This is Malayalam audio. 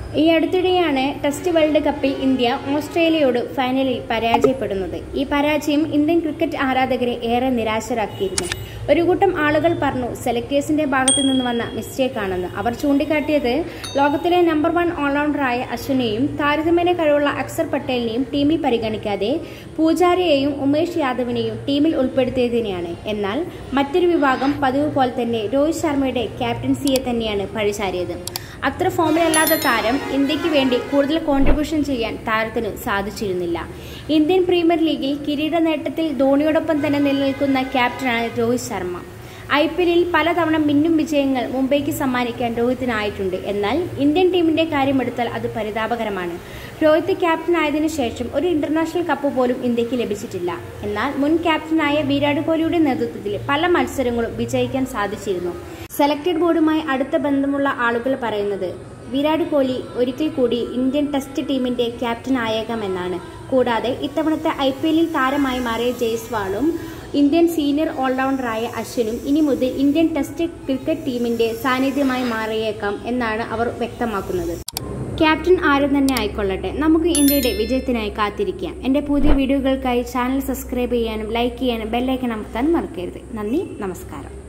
ഈ അടുത്തിടെയാണ് ടെസ്റ്റ് വേൾഡ് കപ്പിൽ ഇന്ത്യ ഓസ്ട്രേലിയയോട് ഫൈനലിൽ പരാജയപ്പെടുന്നത് ഈ പരാജയം ഇന്ത്യൻ ക്രിക്കറ്റ് ആരാധകരെ ഏറെ നിരാശരാക്കിയിരുന്നു ഒരു കൂട്ടം ആളുകൾ പറഞ്ഞു സെലക്ടേഴ്സിന്റെ ഭാഗത്തു നിന്ന് വന്ന മിസ്റ്റേക്ക് ആണെന്ന് അവർ ചൂണ്ടിക്കാട്ടിയത് ലോകത്തിലെ നമ്പർ വൺ ഓൾറൗണ്ടറായ അശ്വിനെയും താരതമ്യേന കഴിവുള്ള അക്സർ പട്ടേലിനെയും ടീമിൽ പരിഗണിക്കാതെ പൂജാരയെയും ഉമേഷ് യാദവിനെയും ടീമിൽ ഉൾപ്പെടുത്തിയതിനെയാണ് എന്നാൽ മറ്റൊരു വിഭാഗം പതിവ് പോലെ തന്നെ രോഹിത് ശർമ്മയുടെ ക്യാപ്റ്റൻസിയെ തന്നെയാണ് പഴിചാരിയത് അത്ര ഫോമിലല്ലാത്ത താരം ഇന്ത്യക്ക് വേണ്ടി കൂടുതൽ കോൺട്രിബ്യൂഷൻ ചെയ്യാൻ താരത്തിന് സാധിച്ചിരുന്നില്ല ഇന്ത്യൻ പ്രീമിയർ ലീഗിൽ കിരീട നേട്ടത്തിൽ ധോണിയോടൊപ്പം തന്നെ നിലനിൽക്കുന്ന ക്യാപ്റ്റനാണ് രോഹിത് ശർമ്മ ഐ പി എല്ലിൽ പലതവണ മിന്നും വിജയങ്ങൾ മുംബൈക്ക് സമ്മാനിക്കാൻ രോഹിത്തിനായിട്ടുണ്ട് എന്നാൽ ഇന്ത്യൻ ടീമിന്റെ കാര്യമെടുത്താൽ അത് പരിതാപകരമാണ് രോഹിത് ക്യാപ്റ്റൻ ആയതിനു ശേഷം ഒരു ഇന്റർനാഷണൽ കപ്പ് പോലും ഇന്ത്യക്ക് ലഭിച്ചിട്ടില്ല എന്നാൽ മുൻ ക്യാപ്റ്റനായ വിരാട് കോഹ്ലിയുടെ നേതൃത്വത്തിൽ പല മത്സരങ്ങളും വിജയിക്കാൻ സാധിച്ചിരുന്നു സെലക്ടഡ് ബോർഡുമായി അടുത്ത ബന്ധമുള്ള ആളുകൾ പറയുന്നത് വിരാട് കോഹ്ലി ഒരിക്കൽ കൂടി ഇന്ത്യൻ ടെസ്റ്റ് ടീമിന്റെ ക്യാപ്റ്റൻ ആയേക്കാമെന്നാണ് കൂടാതെ ഇത്തവണത്തെ ഐ പി എല്ലിൽ താരമായി മാറിയ ജയ്സ്വാളും ഇന്ത്യൻ സീനിയർ ഓൾറൗണ്ടറായ അശ്വിനും ഇനി മുതൽ ഇന്ത്യൻ ടെസ്റ്റ് ക്രിക്കറ്റ് ടീമിന്റെ സാന്നിധ്യമായി മാറിയേക്കാം എന്നാണ് അവർ വ്യക്തമാക്കുന്നത് ക്യാപ്റ്റൻ ആരും തന്നെ ആയിക്കൊള്ളട്ടെ നമുക്ക് ഇന്ത്യയുടെ വിജയത്തിനായി കാത്തിരിക്കാം എൻ്റെ പുതിയ വീഡിയോകൾക്കായി ചാനൽ സബ്സ്ക്രൈബ് ചെയ്യാനും ലൈക്ക് ചെയ്യാനും ബെല്ലൈക്കൺ അമർത്താനും മറക്കരുത് നന്ദി നമസ്കാരം